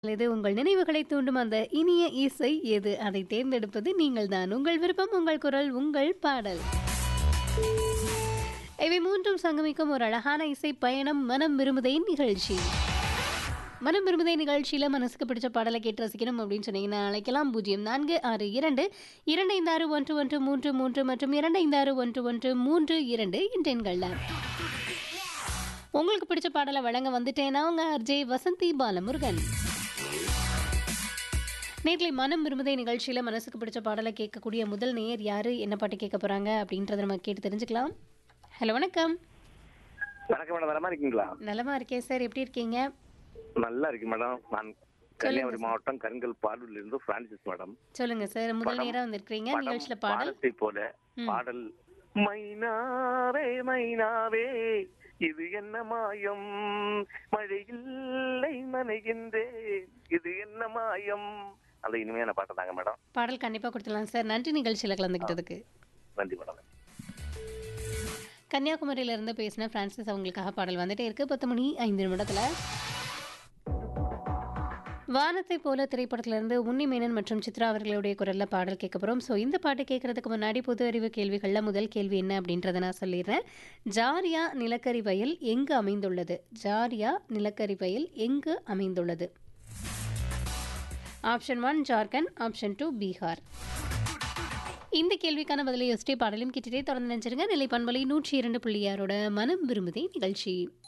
இது உங்கள் நினைவுகளை தூண்டும் அந்த இனிய இசை எது அதை தேர்ந்தெடுப்பது நீங்கள்தான் உங்கள் விருப்பம் உங்கள் குரல் உங்கள் பாடல் இவை மூன்றும் சங்கமிக்கும் ஒரு அழகான இசை பயணம் மனம் விரும்புதை நிகழ்ச்சி மனம் விரும்புதை நிகழ்ச்சியில் மனசுக்கு பிடிச்ச பாடலை கேட்டு ரசிக்கணும் அப்படின்னு சொன்னீங்கன்னா அழைக்கலாம் பூஜ்ஜியம் நான்கு ஆறு இரண்டு இரண்டு ஐந்து ஆறு ஒன்று ஒன்று மூன்று மூன்று மற்றும் இரண்டு ஐந்து ஆறு ஒன்று ஒன்று மூன்று இரண்டு என்ற எண்கள்ல உங்களுக்கு பிடிச்ச பாடலை வழங்க வந்துட்டேன்னா உங்க அர்ஜே வசந்தி பாலமுருகன் நேர்களை மனம் விரும்புதை நிகழ்ச்சியில் மனசுக்கு பிடிச்ச பாடலை கேட்கக்கூடிய முதல் நேயர் யாரு என்ன பாட்டு கேட்க போறாங்க அப்படின்றத நம்ம கேட்டு தெரிஞ்சுக்கலாம் ஹலோ வணக்கம் வணக்கம் மேடம் நலமா இருக்கீங்களா நலமா இருக்கேன் சார் எப்படி இருக்கீங்க நல்லா இருக்கு மேடம் நான் கன்னியாகுமரி மாவட்டம் கருங்கல் பாடூர்ல இருந்து பிரான்சிஸ் மேடம் சொல்லுங்க சார் முதல் நேரா வந்திருக்கிறீங்க படம் நிகழ்ச்சியில பாடல் பாடத்தை போல பாடல் மைனாவே மைனாவே இது என்ன மாயம் மழையில்லை நனைகின்றேன் இது என்ன மாயம் அந்த இனிமையான பாட்டு தாங்க மேடம் பாடல் கண்டிப்பா கொடுத்துடலாம் சார் நன்றி நிகழ்ச்சியில கலந்துக்கிட்டதுக்கு நன்றி மேடம் கன்னியாகுமரியில இருந்து பேசின பிரான்சிஸ் அவங்களுக்காக பாடல் வந்துட்டே இருக்கு பத்து மணி ஐந்து நிமிடத்துல வானத்தை போல திரைப்படத்துல இருந்து உன்னி மேனன் மற்றும் சித்ரா அவர்களுடைய குரல்ல பாடல் கேட்க போறோம் ஸோ இந்த பாட்டு கேட்கறதுக்கு முன்னாடி பொது அறிவு கேள்விகள்ல முதல் கேள்வி என்ன அப்படின்றத நான் சொல்லிடுறேன் ஜாரியா நிலக்கரி வயல் எங்கு அமைந்துள்ளது ஜாரியா நிலக்கரி வயல் எங்கு அமைந்துள்ளது option one Jharkhand option two Bihar இந்த கேள்விக்கான பதிலை யோசிச்சே பாடலும் கிட்டே தொடர்ந்து நினைச்சிருங்க நிலை பண்பலை நூற்றி இரண்டு புள்ளி ஆறோட மனம் விரும்புதே நிகழ்ச்சி